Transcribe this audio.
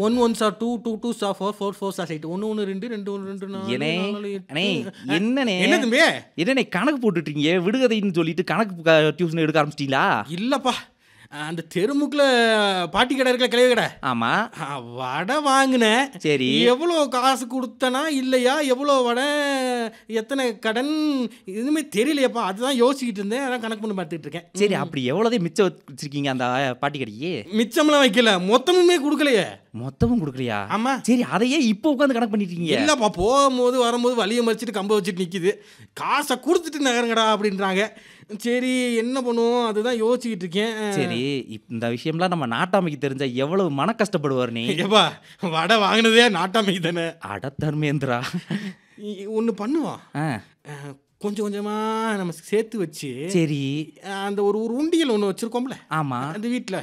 one one sir two two two sir four four four sir eight ஒன்று ஒன்று ரெண்டு ரெண்டு ஒன்று ரெண்டு நாலு ஏனே நாலு அண்ணே எட்டு என்னண்ணே என்ன தம்பி என்னண்ணே கணக்கு போட்டுட்டீங்க விடுகதைன்னு சொல்லிட்டு கணக்கு டியூஷன் எடுக்க ஆரம்பிச்சிட்டீங்களா இல்லப்பா அந்த தெருமுக்கில் பாட்டி கடை இருக்கல கிளவி கடை ஆமா ஆ, வடை வாங்கினேன் சரி எவ்வளோ காசு கொடுத்தனா இல்லையா எவ்வளோ வடை எத்தனை கடன் இதுவுமே தெரியலையப்பா அதுதான் யோசிச்சுக்கிட்டு இருந்தேன் அதான் கணக்கு பண்ணி பார்த்துட்டு இருக்கேன் சரி அப்படி எவ்வளோதே மிச்சம் வச்சிருக்கீங்க அந்த பாட்டி கடைக்கு மிச்சம்லாம் வைக்கல மொத்தமுமே கொடுக்கலையே மொத்தமும் கொடுக்கலையா ஆமா சரி அதையே இப்போ உட்காந்து கணக்கு பண்ணிட்டீங்க இல்லப்பா போகும்போது வரும்போது வலியை மறிச்சிட்டு கம்ப வச்சுட்டு நிக்குது காசை கொடுத்துட்டு நகருங்கடா அப்படின்றாங்க சரி என்ன பண்ணுவோம் அதுதான் யோசிச்சுக்கிட்டு இருக்கேன் சரி இப்- இந்த விஷயம்லாம் நம்ம நாட்டாமைக்கு தெரிஞ்சா எவ்வளவு மன கஷ்டப்படுவார் நீ ஏப்பா வடை வாங்கினதே நாட்டாமைக்கு தானே அட தர்மேந்திரா ஒன்று பண்ணுவோம் ஆ, அஹ், கொஞ்சம் கொஞ்சமாக நம்ம சேர்த்து வச்சு சரி அந்த ஒரு ஒரு உண்டியல் ஒன்று வச்சுருக்கோம்ல ஆமா அந்த வீட்டில்